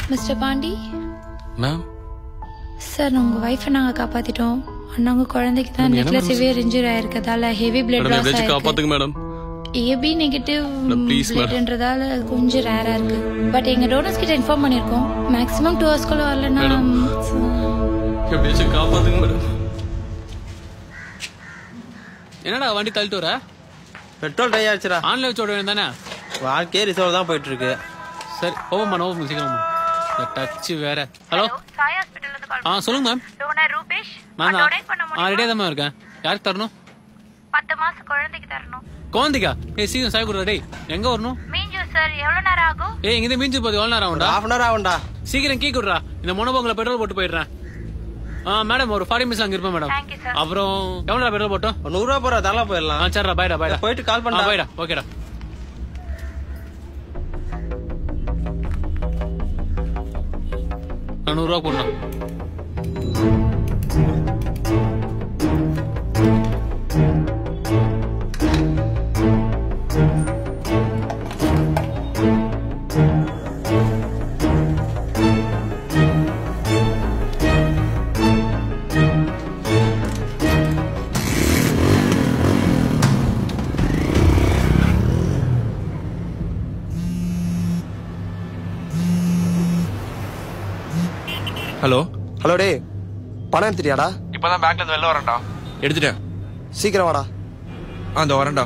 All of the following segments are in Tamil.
மிஸ்டர் பாண்டி மேம் சார் உங்க ஒய்ஃபை நாங்க காப்பாத்திட்டோம் ஆனா உங்க குழந்தைக்கு தான் மேடம், என்ன நெக்ல மேடம் சிவியர் இன்ஜுரி ஆயிருக்கதால ஹெவி பிளட் மேடம் லாஸ் எப்படியாச்சும் ஆயிருக்கு காப்பாத்துங்க madam A B negative madam, please, madam. பிளட்ன்றதால கொஞ்சம் ரேரா இருக்கு பட் எங்க டோனர்ஸ் கிட்ட இன்ஃபார்ம் பண்ணிருக்கோம் மேக்ஸிமம் டூ ஹவர்ஸ்க்குள்ள வரலன்னா மேடம். எப்படியாச்சும் காப்பாத்துங்க மேடம் என்னடா வண்டி தள்ளிட்டு வர பெட்ரோல் டை ஆயிடுச்சுடா ஆன்லைன் வச்சு விட வேண்டியது தானே வாழ்க்கையே ரிசர்வ் தான் போயிட்டு இருக்கு சரி ஓபன் பண்ண ஓபன் சீக்கிரம் டச் வேற ஹலோ சாய் ஹாஸ்பிட்டல்ல இருந்து கால் ஆ சொல்லுங்க மேம் டோனர் ரூபேஷ் நான் தான் டொனேட் பண்ண ஆ முடியுமா ரெடியாக தான் இருக்கேன் யாருக்கு தரணும் பத்து மாசம் குழந்தைக்கு தரணும் குழந்தைக்கா ஏய் சீக்கிரம் சாய் கொடுறா டேய் எங்க வரணும் மீஞ்சு சார் எவ்வளவு நேரம் ஆகும் ஏய் இங்க மீஞ்சு போது எவ்வளோ நேரம் ஆகும்டா ஹாஃப் அன் ஹவர் ஆகும்டா சீக்கிரம் கீ கொடுறா இந்த மொனபோங்கில் பெட்ரோல் போட்டு போயிடுறேன் ஆ மேடம் ஒரு ஃபார்ட்டி மினிட்ஸ் அங்கே இருப்பேன் மேடம் Thank you, sir. அப்புறம் எவ்வளோ பெட்ரோல் போட்டோம் ஒரு நூறு ரூபா போறா தரலாம் ஆ போயிடலாம் சரிடா பாய்டா பாய்டா போயிட்டு கால் பண்ணடா. பாய்டா ஓகேடா நான் நூறுரூவா போடணும் ஹலோ ஹலோ டே பணம் எடுத்துட்டியாடா இப்பதான் பேங்க்ல இருந்து வெளில வரேன்டா எடுத்துட்டேன் சீக்கிரம் வாடா அந்த வரேன்டா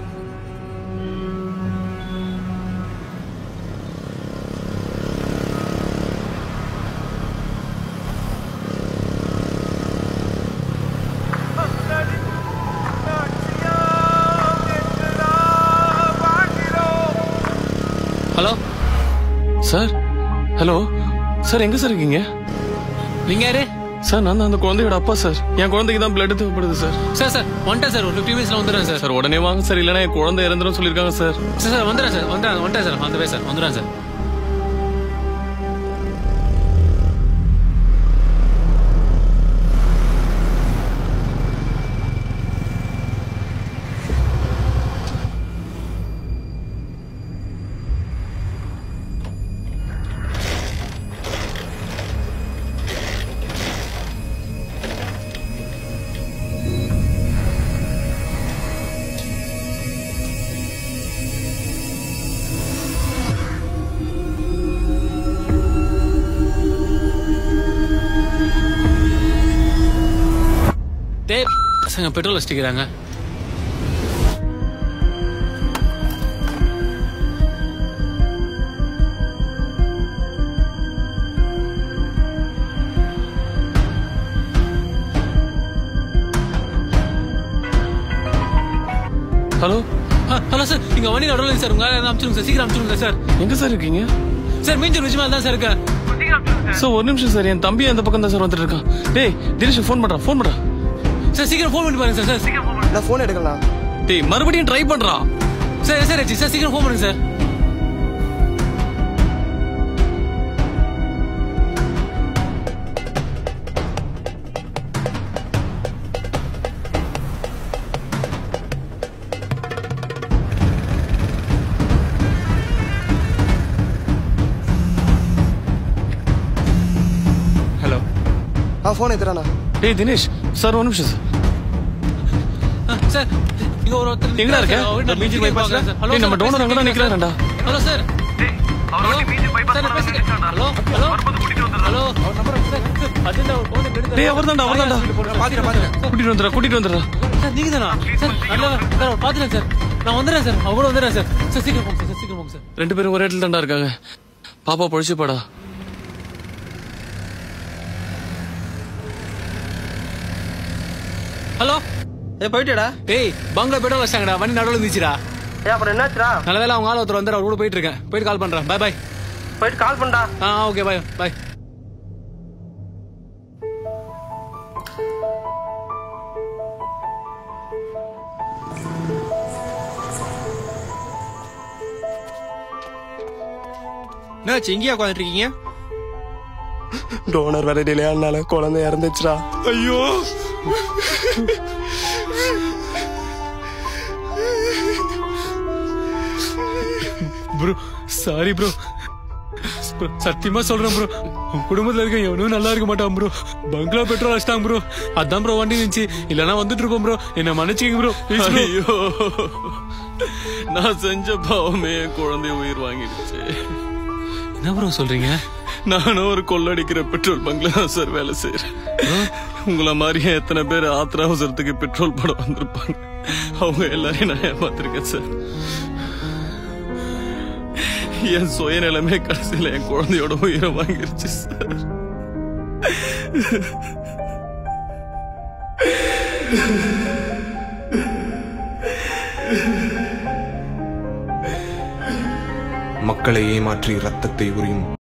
ஹலோ சார் ஹலோ சார் எங்க சார் இருக்கீங்க நீங்க யாரு சார் நான் தான் அந்த குழந்தையோட அப்பா சார் என் குழந்தைக்கு தான் பிளட் தேவைப்படுது சார் சார் சார் வந்துட்டேன் சார் ஒரு ஃபிஃப்டி மினிட்ஸ்ல வந்துடுறேன் சார் சார் உடனே வாங்க சார் இல்லைன்னா என் குழந்தை இறந்துரும் சொல்லியிருக்காங்க சார் சார் சார் வந்துடுறேன் சார் வந்துடுறேன் வந்துட்டேன் சார் அந்த வே சார் வந்துடுறேன் சார் டே பசங்க பெட்ரோல் வச்சுக்கிறாங்க ஹலோ ஹலோ சார் இங்க வண்டி நடுவில் சார் உங்களால அனுப்பிச்சிருங்க சார் சீக்கிரம் அனுப்பிச்சிருங்க சார் எங்க சார் இருக்கீங்க சார் மீஞ்சூர் நிஜமா தான் சார் இருக்கேன் சார் ஒரு நிமிஷம் சார் என் தம்பி அந்த பக்கம் தான் சார் வந்துட்டு இருக்கான் டேய் தினேஷ் ஃபோன் பண்றான் ஃபோன் பண்றான் சார் சீக்கிரம் ஃபோன் பண்ணி பாருங்க சார் சார் சீக்கிரம் நான் ஃபோன் எடுக்கலாம் டேய் மறுபடியும் ட்ரை பண்றான் சார் சார் ஆச்சு சார் சீக்கிரம் ஃபோன் பண்ணுங்க சார் ஹலோ ஆ ஃபோன் எடுத்துறானா டேய் தினேஷ் சார் ஒரு நிமிஷம் சார் ஆ, சார் இங்க ஒரு ஒருத்தர் எங்கடா இருக்க? சார், அவர் மீஞ்சூர் வீட்டுக்கு bypass ல? வாங்க சார். ஹலோ டேய், நம்ம சார், donor பேசுங்க, அங்கதான் கேக்குதா நிக்கிறாருடா. ஹலோ சார் ஹலோ சார் நான் பேசுங்க hello hello hello sir, sir, அர்ஜென்ட்டா ஒரு phone எடுங்க. டேய் அவர்தான்டா அவர்தான்டா பாத்துறேன் பாத்துறேன் கூட்டிட்டு வந்துடுறா கூட்டிட்டு வந்துடுறா சார் நீங்க தானா சார் நல்ல சார் அவர் பாத்துறேன் சார் நான் வந்துடுறேன் சார் அவங்க கூட வந்துடுறேன் சார் சார் சீக்கிரம் போங்க சார் சீக்கிரம் போங்க சார் ரெண்டு பேரும் ஒரே இடத்துல தான்டா இருக்காங்க பாப்பா பொழிச்சுப்பாடா ஹலோ ஏ போயிட்டேடா டேய் பங்களா பெட்ரோல் வச்சாங்கடா வண்டி நடுவில் இருந்துச்சுடா ஏ அப்புறம் என்னாச்சுடா நல்ல வேலை அவங்க ஆள் ஒருத்தர் வந்து அவர் கூட போயிட்டு இருக்கேன் போயிட்டு கால் பண்றேன் பை பை போயிட்டு கால் பண்ணடா ஆ ஓகே பை பை என்னாச்சு இங்கேயா உட்காந்துட்டு இருக்கீங்க டோனர் வேற டிலே ஆனால குழந்தை இறந்துச்சுடா ஐயோ ப்ரோ சாரி ப்ரோ Bro, சத்தியமா சொல்றேன் ப்ரோ உன் குடும்பத்துல இருக்க எவனும் நல்லா இருக்க மாட்டான் ப்ரோ பங்களா பெட்ரோல் அடிச்சிட்டாங்க ப்ரோ அதான் ப்ரோ வண்டி இருந்துச்சு இல்லனா வந்துட்டு இருப்போம் ப்ரோ என்ன மன்னிச்சுங்க ப்ரோ ஐயோ நான் செஞ்ச பாவமே என் குழந்தைய உயிர் வாங்கிடுச்சு என்ன ப்ரோ சொல்றீங்க நானும் ஒரு கொள்ளடிக்கிற பெட்ரோல் பங்க்ல தான் சார் வேலை செய்யறேன் உங்களை மாதிரியே எத்தனை பேர் ஆத்திர அவசரத்துக்கு பெட்ரோல் போட வந்திருப்பாங்க அவங்க எல்லாரையும் நான் ஏமாத்திருக்கேன் சார் என் சுயநிலைமை கடைசியில என் குழந்தையோட உயிரை வாங்கிருச்சு சார் மக்களை ஏமாற்றி ரத்தத்தை உரியும்